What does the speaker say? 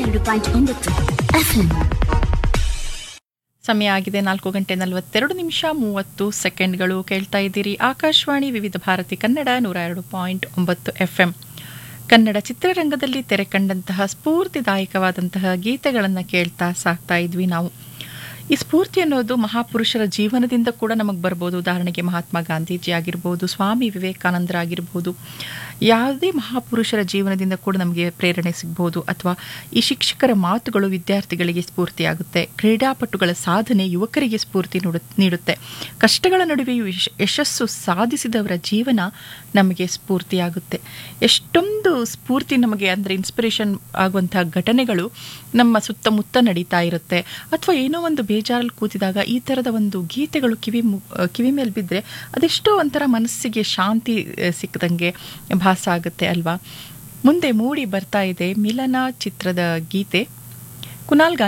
ಎರಡು ಪಾಯಿಂಟ್ ಒಂಬತ್ತು ಎಫ್ಎಂ ಸಮಯ ಆಗಿದೆ ನಾಲ್ಕು ಗಂಟೆ ನಲವತ್ತೆರಡು ನಿಮಿಷ ಮೂವತ್ತು ಸೆಕೆಂಡ್ಗಳು ಕೇಳ್ತಾ ಇದ್ದೀರಿ ಆಕಾಶವಾಣಿ ವಿವಿಧ ಭಾರತಿ ಕನ್ನಡ ನೂರ ಎರಡು ಪಾಯಿಂಟ್ ಒಂಬತ್ತು ಎಫ್ಎಂ ಕನ್ನಡ ಚಿತ್ರರಂಗದಲ್ಲಿ ತೆರೆ ಕಂಡಂತಹ ಸ್ಫೂರ್ತಿದಾಯಕವಾದಂತಹ ಗೀತೆಗಳನ್ನು ಕೇಳ್ತಾ ಸಾಕ್ತಾ ಇದ್ವಿ ನಾವು ಈ ಸ್ಫೂರ್ತಿ ಅನ್ನೋದು ಮಹಾಪುರುಷರ ಜೀವನದಿಂದ ಕೂಡ ನಮಗೆ ಬರ್ಬೋದು ಉದಾಹರಣೆಗೆ ಮಹಾತ್ಮ ಗಾಂಧೀಜಿ ಆಗಿರ್ಬೋದು ಸ್ವಾಮಿ ವಿವೇಕಾನಂದರಾಗಿರ್ಬೋದು ಯಾವುದೇ ಮಹಾಪುರುಷರ ಜೀವನದಿಂದ ಕೂಡ ನಮಗೆ ಪ್ರೇರಣೆ ಸಿಗ್ಬೋದು ಅಥವಾ ಈ ಶಿಕ್ಷಕರ ಮಾತುಗಳು ವಿದ್ಯಾರ್ಥಿಗಳಿಗೆ ಸ್ಫೂರ್ತಿಯಾಗುತ್ತೆ ಕ್ರೀಡಾಪಟುಗಳ ಸಾಧನೆ ಯುವಕರಿಗೆ ಸ್ಫೂರ್ತಿ ನೀಡು- ನೀಡುತ್ತೆ ಕಷ್ಟಗಳ ನಡುವೆಯೂ ಯಶ್- ಯಶಸ್ಸು ಸಾಧಿಸಿದವರ ಜೀವನ ನಮಗೆ ಸ್ಫೂರ್ತಿಯಾಗುತ್ತೆ ಎಷ್ಟೊಂದು ಸ್ಫೂರ್ತಿ ನಮಗೆ ಅಂದರೆ ಇನ್ಸ್ಪಿರೇಷನ್ ಆಗುವಂತಹ ಘಟನೆಗಳು ನಮ್ಮ ಸುತ್ತಮುತ್ತ ನಡೀತಾ ಇರುತ್ತೆ ಅಥವಾ ಏನೋ ಒಂದು ಬೇಜಾರಲ್ಲಿ ಕೂತಿದಾಗ ಈ ಥರದ ಒಂದು ಗೀತೆಗಳು ಕಿವಿ ಮು- ಕಿವಿ ಮೇಲೆ ಬಿದ್ದರೆ ಅದೆಷ್ಟೋ ಒಂಥರ ಮನಸ್ಸಿಗೆ ಶಾಂತಿ ಆ, ಸಿಕ್ಕದಂಗೆ ಭಾಸ ಆಗುತ್ತೆ ಅಲ್ವಾ ಮುಂದೆ ಮೂಡಿ ಬರ್ತಾ ಇದೆ ಮಿಲನ ಚಿತ್ರದ ಗೀತೆ ಕುನಾಲ್